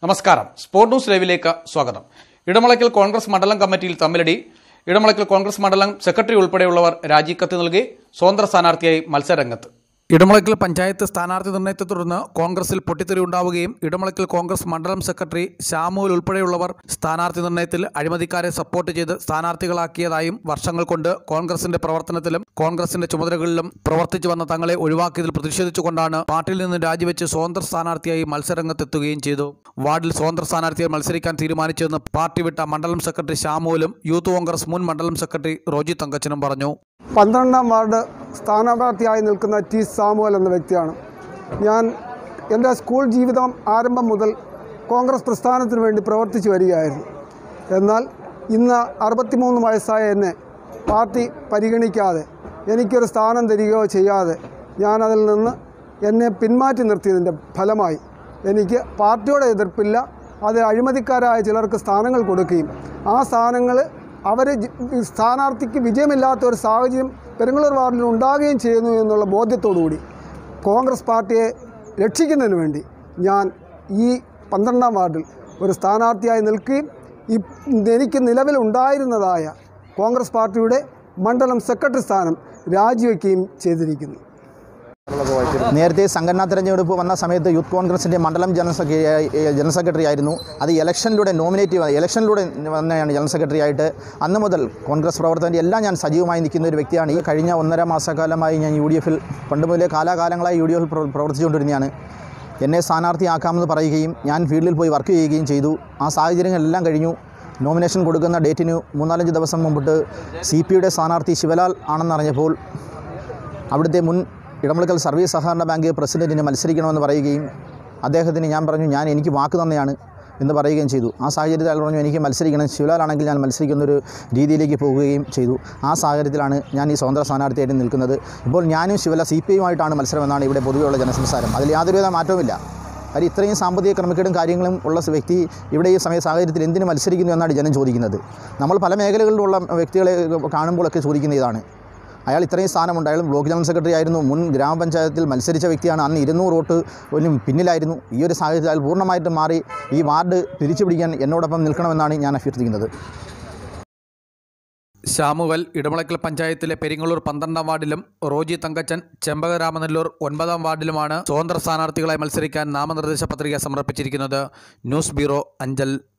നമസ്കാരം sport news ലൈവിലേക്ക് സ്വാഗതം ഇടമളയ്ക്കൽ കോൺഗ്രസ് മണ്ഡലം കമ്മിറ്റിയിൽ തമ്മിലടി ഇടമളയ്ക്കൽ കോൺഗ്രസ് മണ്ഡലം സെക്രട്ടറി ഉൾപ്പെടെയുള്ളവർ രാജിക്കത്ത് നൽകി സ്വതന്ത്ര സ്ഥാനാർത്ഥിയായി മത്സരരംഗത്ത് ഇടമളയ്ക്കൽ പഞ്ചായത്ത് സ്ഥാനാർത്ഥി നിർണയത്തെ തുടർന്ന് കോൺഗ്രസിൽ പൊട്ടിത്തെറി ഉണ്ടാവുകയും ഇടമളയ്ക്കൽ കോൺഗ്രസ് മണ്ഡലം സെക്രട്ടറി ശ്യാമുൽ ഉൾപ്പെടെയുള്ളവർ സ്ഥാനാർത്ഥി നിർണയത്തിൽ അഴിമതിക്കാരെ സപ്പോർട്ട് ചെയ്ത് സ്ഥാനാർത്ഥികളാക്കിയതായും വർഷങ്ങൾ കൊണ്ട് കോൺഗ്രസിന്റെ പ്രവർത്തനത്തിലും കോൺഗ്രസിന്റെ ചുമതലകളിലും പ്രവർത്തിച്ചു വന്ന തങ്ങളെ ഒഴിവാക്കിയതിൽ പ്രതിഷേധിച്ചുകൊണ്ടാണ് പാർട്ടിയിൽ നിന്ന് രാജിവെച്ച് സ്വതന്ത്ര സ്ഥാനാർത്ഥിയായി മത്സരരംഗത്തെത്തുകയും ചെയ്തു വാർഡിൽ സ്വതന്ത്ര സ്ഥാനാർത്ഥിയായി മത്സരിക്കാൻ തീരുമാനിച്ചെന്ന് പാർട്ടി വിട്ട മണ്ഡലം സെക്രട്ടറി ശ്യാമുലും യൂത്ത് കോൺഗ്രസ് മുൻ മണ്ഡലം സെക്രട്ടറി റോജി തങ്കച്ചനും പറഞ്ഞു പന്ത്രണ്ടാം വാർഡ് സ്ഥാനാർത്ഥിയായി നിൽക്കുന്ന ടി സാമുവൽ എന്ന വ്യക്തിയാണ് ഞാൻ എൻ്റെ സ്കൂൾ ജീവിതം ആരംഭം മുതൽ കോൺഗ്രസ് പ്രസ്ഥാനത്തിന് വേണ്ടി പ്രവർത്തിച്ചു വരികയായിരുന്നു എന്നാൽ ഇന്ന് അറുപത്തിമൂന്ന് വയസ്സായ എന്നെ പാർട്ടി പരിഗണിക്കാതെ എനിക്കൊരു സ്ഥാനം തരികയോ ചെയ്യാതെ ഞാനതിൽ നിന്ന് എന്നെ പിന്മാറ്റി നിർത്തിയതിൻ്റെ ഫലമായി എനിക്ക് പാർട്ടിയുടെ എതിർപ്പില്ല അത് അഴിമതിക്കാരായ ചിലർക്ക് സ്ഥാനങ്ങൾ കൊടുക്കുകയും ആ സ്ഥാനങ്ങൾ അവർ സ്ഥാനാർത്ഥിക്ക് വിജയമില്ലാത്ത ഒരു സാഹചര്യം പെരുങ്ങളൂർ വാർഡിൽ ഉണ്ടാകുകയും ചെയ്യുന്നു എന്നുള്ള ബോധ്യത്തോടുകൂടി കോൺഗ്രസ് പാർട്ടിയെ രക്ഷിക്കുന്നതിന് വേണ്ടി ഞാൻ ഈ പന്ത്രണ്ടാം വാർഡിൽ ഒരു സ്ഥാനാർത്ഥിയായി നിൽക്കുകയും ഈ എനിക്ക് നിലവിലുണ്ടായിരുന്നതായ കോൺഗ്രസ് പാർട്ടിയുടെ മണ്ഡലം സെക്രട്ടറി സ്ഥാനം രാജിവെക്കുകയും ചെയ്തിരിക്കുന്നു നേരത്തെ സംഘടനാ തെരഞ്ഞെടുപ്പ് വന്ന സമയത്ത് യൂത്ത് കോൺഗ്രസിൻ്റെ മണ്ഡലം ജനറൽ സെക്രട്ടറി ജനറൽ സെക്രട്ടറി ആയിരുന്നു അത് ഇലക്ഷനിലൂടെ നോമിനേറ്റ് ഇലക്ഷനിലൂടെ വന്നെയാണ് ജനറൽ സെക്രട്ടറി ആയിട്ട് അന്ന് മുതൽ കോൺഗ്രസ് പ്രവർത്തകൻ്റെ എല്ലാം ഞാൻ സജീവമായി നിൽക്കുന്ന ഒരു വ്യക്തിയാണ് ഈ കഴിഞ്ഞ ഒന്നര മാസക്കാലമായി ഞാൻ യു ഡി എഫിൽ പണ്ട് മുതലേ കാലാകാലങ്ങളായി യു ഡി എഫിൽ പ്രവ- പ്രവർത്തിച്ചുകൊണ്ടിരുന്നതാണ് എന്നെ സ്ഥാനാർത്ഥിയാക്കാമെന്ന് പറയുകയും ഞാൻ ഫീൽഡിൽ പോയി വർക്ക് ചെയ്യുകയും ചെയ്തു ആ സാഹചര്യങ്ങളെല്ലാം കഴിഞ്ഞു നോമിനേഷൻ കൊടുക്കുന്ന ഡേറ്റിന് മൂന്നാലഞ്ച് ദിവസം മുമ്പിട്ട് സി പിയുടെ സ്ഥാനാർത്ഥി ശിവലാൽ ആണെന്നറിഞ്ഞപ്പോൾ അവിടുത്തെ മുൻ ഇടമലക്കൽ സർവീസ് സഹകരണ ബാങ്ക് പ്രസിഡന്റിന് മത്സരിക്കണമെന്ന് പറയുകയും അദ്ദേഹത്തിന് ഞാൻ പറഞ്ഞു ഞാൻ എനിക്ക് വാക്ക് തന്നെയാണ് എന്ന് പറയുകയും ചെയ്തു ആ സാഹചര്യത്തിൽ അയാൾ പറഞ്ഞു എനിക്ക് മത്സരിക്കണം ശിവലാലാണെങ്കിൽ ഞാൻ മത്സരിക്കുന്നൊരു രീതിയിലേക്ക് പോവുകയും ചെയ്തു ആ സാഹചര്യത്തിലാണ് ഞാൻ ഈ സ്വതന്ത്ര സ്ഥാനാർത്ഥിയായിട്ട് നിൽക്കുന്നത് ഇപ്പോൾ ഞാനും ശിവല സി പി ഐയുമായിട്ടാണ് മത്സരമെന്നാണ് ഇവിടെ പൊതുവെയുള്ള ജനസംസാരം അതിൽ യാതൊരുവിധ മാറ്റവുമില്ല കാര്യം ഇത്രയും സാമ്പത്തിക ക്രമക്കേടും കാര്യങ്ങളും ഉള്ള വ്യക്തി ഇവിടെ ഈ സമയ സാഹചര്യത്തിൽ എന്തിന് മത്സരിക്കുന്നു എന്നാണ് ജനം ചോദിക്കുന്നത് നമ്മൾ പല മേഖലകളിലുള്ള വ്യക്തികളെ കാണുമ്പോഴൊക്കെ ചോദിക്കുന്ന ഇതാണ് അയാൾ ഇത്രയും സ്ഥാനമുണ്ട് അയാൾ ബ്ലോക്ക് ജനറൽ സെക്രട്ടറി ആയിരുന്നു മുൻ ഗ്രാമപഞ്ചായത്തിൽ മത്സരിച്ച വ്യക്തിയാണ് അന്ന് ഇരുന്നൂറ് വോട്ട് ഒന്നും പിന്നിലായിരുന്നു ഈ ഒരു സാഹചര്യത്തിൽ അയാൾ പൂർണ്ണമായിട്ടും മാറി ഈ വാർഡ് തിരിച്ചു പിടിക്കാൻ എന്നോടൊപ്പം നിൽക്കണമെന്നാണ് ഞാൻ അഭ്യർത്ഥിക്കുന്നത് ശ്യാമുവൽ ഇടമളയ്ക്കൽ പഞ്ചായത്തിലെ പെരിങ്ങള്ളൂർ പന്ത്രണ്ടാം വാർഡിലും റോജി തങ്കച്ചൻ ചെമ്പകരാമനെല്ലൂർ ഒൻപതാം വാർഡിലുമാണ് സ്വതന്ത്ര സ്ഥാനാർത്ഥികളായി മത്സരിക്കാൻ നാമനിർദ്ദേശ പത്രിക സമർപ്പിച്ചിരിക്കുന്നത് ന്യൂസ് ബ്യൂറോ അഞ്ചൽ